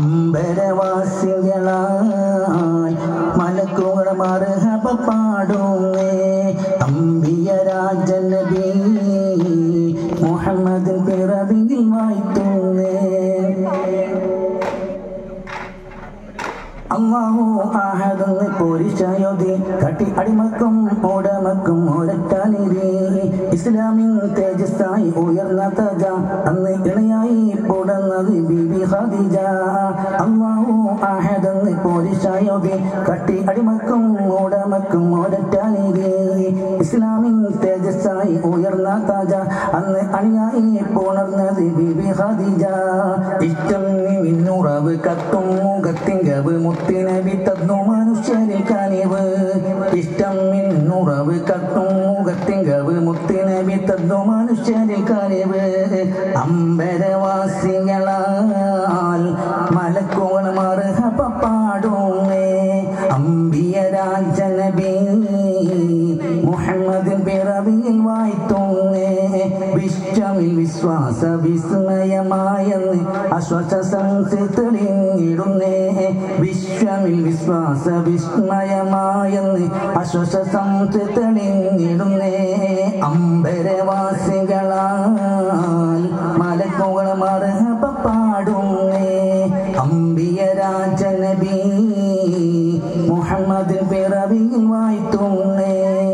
അമ്പരവാസികളായി മലക്കുകൾ മർഹബ പാടുന്നേ അമ്പിയ രാജനബി മുഹമ്മദിൻ പിറവിയിൽ വായ്ത്തുന്നേ അള്ളാഹു ആഹദെന്ന് പോരിച്ചായോതി കട്ടി അടിമക്കും ഓടമക്കും ഒരറ്റാനിരി ഇസ്ലാമിൻ തേജസ്സായി ഉയർന്ന തജ അന്ന് ഇണയായി പൊടുന്നത് ബിബി ഖദീജ അള്ളാഹു ആഹദെന്ന് പോരിച്ചായോതി കട്ടി അടിമക്കും ഓടമക്കും ഒരറ്റാനിരി ഇസ്ലാമിൻ തേജസ്സായി ഉയർന്ന താജ അന്ന് അണിയായി പുണർന്നത് ബിബി ഖദീജ ഇഷ്ടം മിന്നുറവ് കത്തും മുഖത്തിങ്കവ് മുത്തിനബി തന്നു മനുഷ്യരിൽ കനിവ് ഇഷ്ടം മിന്നുറവ് കത്തും മുഖത്തിങ്കവ് മുത്തിനബി തന്നു മനുഷ്യരിൽ കനിവ് അമ്പരവാസികളാൽ മലക്കോൾ മർഹബ പാടുന്നേ അമ്പിയ രാജനബി മുഹമ്മദിൻ പിറവിയിൽ വായ്ത്തുന്നേ വിശ്വമിൽ വിശ്വാസ വിസ്മയമായെന്ന് അശ്വസംസി തെളിഞ്ഞിടുന്നേ വിശ്വമിൽ വിശ്വാസ വിസ്മയമായെന്ന് അശ്വസംസി തെളിഞ്ഞിടുന്നേ അമ്പരവാസികളാൽ മലക്കുകൾ മർഹബ പാടുന്നേ അമ്പിയ രാജനബി മുഹമ്മദിൻ പിറവിയിൽ വായ്ത്തുന്നേ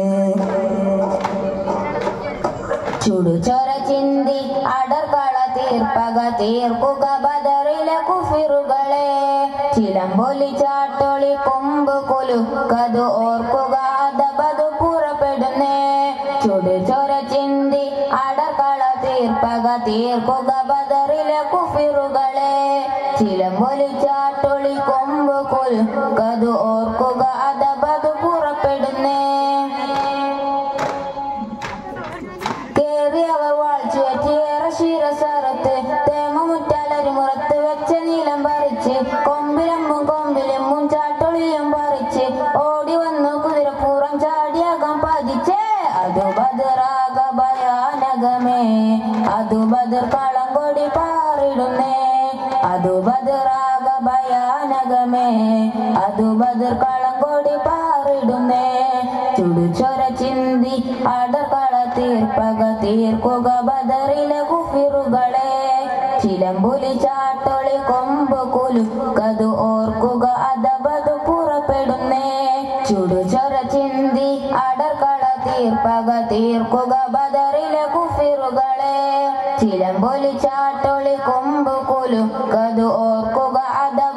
ചുടുചൊര ചിന്തി അടർകള തീർപ്പക തീർക്കുക ബദറിലെ കുഫിറുകളെ ചിലമ്പൊലി ചാട്ടൊളി കൊമ്പ് കൊലുക്കത് ഓർക്കുക അതബത് പുറപ്പെടുന്നേ ചുടുചൊര ചിന്തി അടർകള തീർപ്പക തീർക്കുക ബദറിലെ കുഫിറുകളെ ചിലമ്പൊലി ചാട്ടൊളി കൊമ്പ് കൊലുക്കത് ഓർക്കുക അതബത് പുറപ്പെടുന്നേ കേറിയവർ വാഴ്ച വെച്ചേറെ ശിരസറത്ത് തേങ്ങ മുറ്റാലരി മുറത്ത് വെച്ച നീലം പറിച്ച് കൊമ്പിലമ്പും കൊമ്പിലമ്പും ചാട്ടൊളിയും പറിച്ച് ഓടി വന്നു കുതിരപ്പൂറം ചാടിയകം പതിച്ചേ അതു ബദറാക ഭയാനകമേ അതു ബദർ കളം കൊടി പാറിടുന്നേ അതു ബദറാക ഭയാനകമേ അതു ബദർ കളം കൊടി പാറിടുന്നേ ചുടുചൊര ചിന്തി അടർകള തീർപ്പക തീർക്കുക ബദറിലെ കുഫിറുകളെ ചിലമ്പുലി ചാട്ടൊളി കൊമ്പ് കുലുക്കത് ഓർക്കുക അതബത് പുറപ്പെടുന്നേ ചുടുചൊര ചിന്തി അടർകള തീർപ്പക തീർക്കുക ബദറിലെ കുഫിറുകളെ ചിലമ്പൊലി ചാട്ടൊളി കൊമ്പ് കുലുക്കത് ഓർക്കുക അതബ